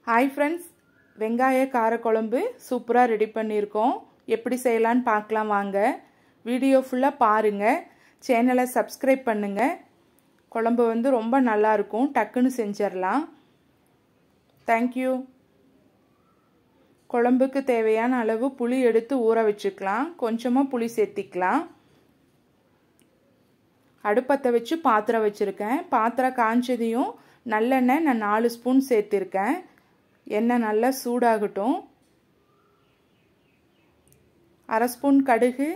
hi friends வெங்காய காரக்குழம்பு சூப்பராக ready பண்ணியிருக்கோம் எப்படி செய்யலான்னு பார்க்கலாம் வாங்க வீடியோ ஃபுல்லாக பாருங்கள் சேனலை சப்ஸ்கிரைப் பண்ணுங்கள் குழம்பு வந்து ரொம்ப நல்லாயிருக்கும் டக்குன்னு செஞ்சிடலாம் தேங்க்யூ குழம்புக்கு தேவையான அளவு புளி எடுத்து ஊற வச்சுக்கலாம் கொஞ்சமாக புளி சேர்த்திக்கலாம் அடுப்பத்தை வச்சு பாத்திரம் வச்சுருக்கேன் பாத்திரம் காஞ்சதையும் நல்லெண்ணெய் நான் நாலு ஸ்பூன் சேர்த்திருக்கேன் எண்ணெய் நல்லா சூடாகட்டும் அரை ஸ்பூன் கடுகு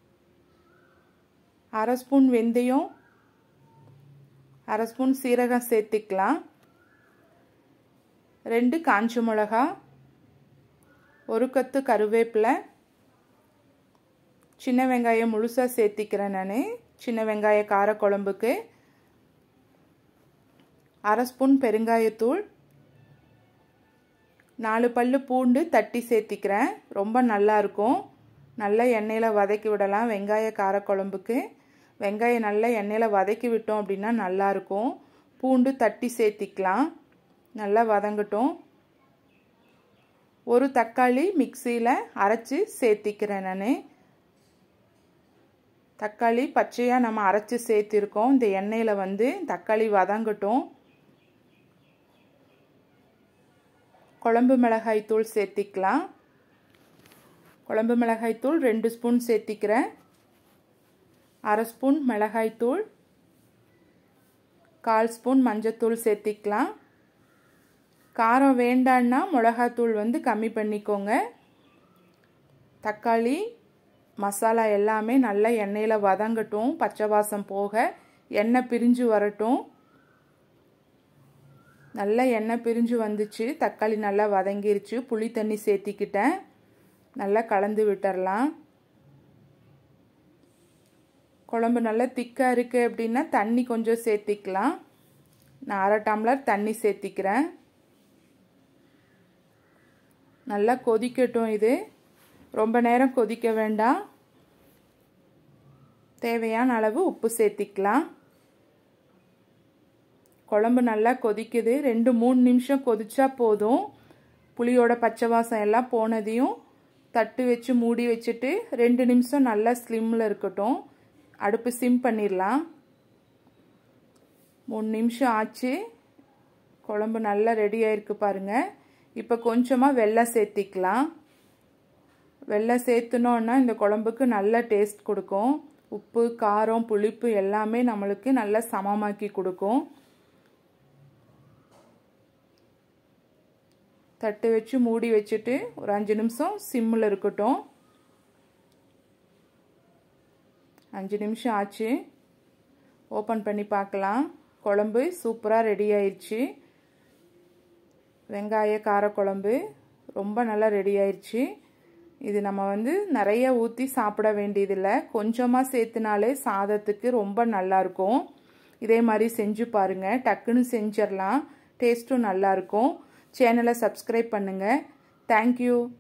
அரை ஸ்பூன் வெந்தயம் அரை ஸ்பூன் சீரகம் சேர்த்திக்கலாம் ரெண்டு காஞ்ச மிளகா ஒரு கத்து கருவேப்பிலை சின்ன வெங்காயம் முழுசாக சேர்த்திக்கிறேன் நான் சின்ன வெங்காய காரக்குழம்புக்கு அரை ஸ்பூன் பெருங்காயத்தூள் நாலு பல்லு பூண்டு தட்டி சேர்த்திக்கிறேன் ரொம்ப நல்லாயிருக்கும் நல்ல எண்ணெயில் வதக்கி விடலாம் வெங்காய காரக்குழம்புக்கு வெங்காயம் நல்லா எண்ணெயில் வதக்கி விட்டோம் அப்படின்னா நல்லாயிருக்கும் பூண்டு தட்டி சேர்த்திக்கலாம் நல்லா வதங்கட்டும் ஒரு தக்காளி மிக்சியில் அரைச்சி சேர்த்திக்கிறேன் நான் தக்காளி பச்சையாக நம்ம அரைச்சி சேர்த்திருக்கோம் இந்த எண்ணெயில் வந்து தக்காளி வதங்கட்டும் குழம்பு மிளகாய் தூள் சேர்த்திக்கலாம் குழம்பு மிளகாய் தூள் ரெண்டு ஸ்பூன் சேர்த்திக்கிறேன் அரை ஸ்பூன் மிளகாய் தூள் கால் ஸ்பூன் மஞ்சத்தூள் சேர்த்திக்கலாம் காரம் வேண்டான்னா மிளகாத்தூள் வந்து கம்மி பண்ணிக்கோங்க தக்காளி மசாலா எல்லாமே நல்லா எண்ணெயில் வதங்கட்டும் பச்சை வாசம் போக எண்ணெய் பிரிஞ்சு வரட்டும் நல்லா எண்ணெய் பிரிஞ்சு வந்துச்சு தக்காளி நல்லா வதங்கிருச்சு புளி தண்ணி சேர்த்திக்கிட்டேன் நல்லா கலந்து விட்டுறலாம் குழம்பு நல்லா திக்காக இருக்குது அப்படின்னா தண்ணி கொஞ்சம் சேர்த்திக்கலாம் நான் அரை டம்ளர் தண்ணி சேர்த்திக்கிறேன் நல்லா கொதிக்கட்டும் இது ரொம்ப நேரம் கொதிக்க வேண்டாம் தேவையான அளவு உப்பு சேர்த்திக்கலாம் குழம்பு நல்லா கொதிக்குது ரெண்டு மூணு நிமிஷம் கொதிச்சா போதும் புளியோட பச்சை வாசம் எல்லாம் போனதையும் தட்டு வச்சு மூடி வச்சுட்டு ரெண்டு நிமிஷம் நல்லா ஸ்லிம்மில் இருக்கட்டும் அடுப்பு சிம் பண்ணிடலாம் மூணு நிமிஷம் ஆச்சு குழம்பு நல்லா ரெடி ஆயிருக்கு பாருங்கள் இப்போ கொஞ்சமாக வெள்ளம் சேர்த்திக்கலாம் வெள்ளம் சேர்த்துனோன்னா இந்த குழம்புக்கு நல்ல டேஸ்ட் கொடுக்கும் உப்பு காரம் புளிப்பு எல்லாமே நம்மளுக்கு நல்லா சமமாக்கி கொடுக்கும் தட்டு வச்சு மூடி வச்சுட்டு ஒரு அஞ்சு நிமிஷம் சிம்மில் இருக்கட்டும் அஞ்சு நிமிஷம் ஆச்சு ஓப்பன் பண்ணி பார்க்கலாம் குழம்பு சூப்பராக ரெடி ஆயிடுச்சு வெங்காய காரக்குழம்பு ரொம்ப நல்லா ரெடி ஆயிடுச்சு இது நம்ம வந்து நிறைய ஊற்றி சாப்பிட வேண்டியதில்லை கொஞ்சமாக சேர்த்துனாலே சாதத்துக்கு ரொம்ப நல்லாயிருக்கும் இதே மாதிரி செஞ்சு பாருங்கள் டக்குன்னு செஞ்சிடலாம் டேஸ்ட்டும் நல்லாயிருக்கும் சேனலை சப்ஸ்கிரைப் பண்ணுங்கள் தேங்க்யூ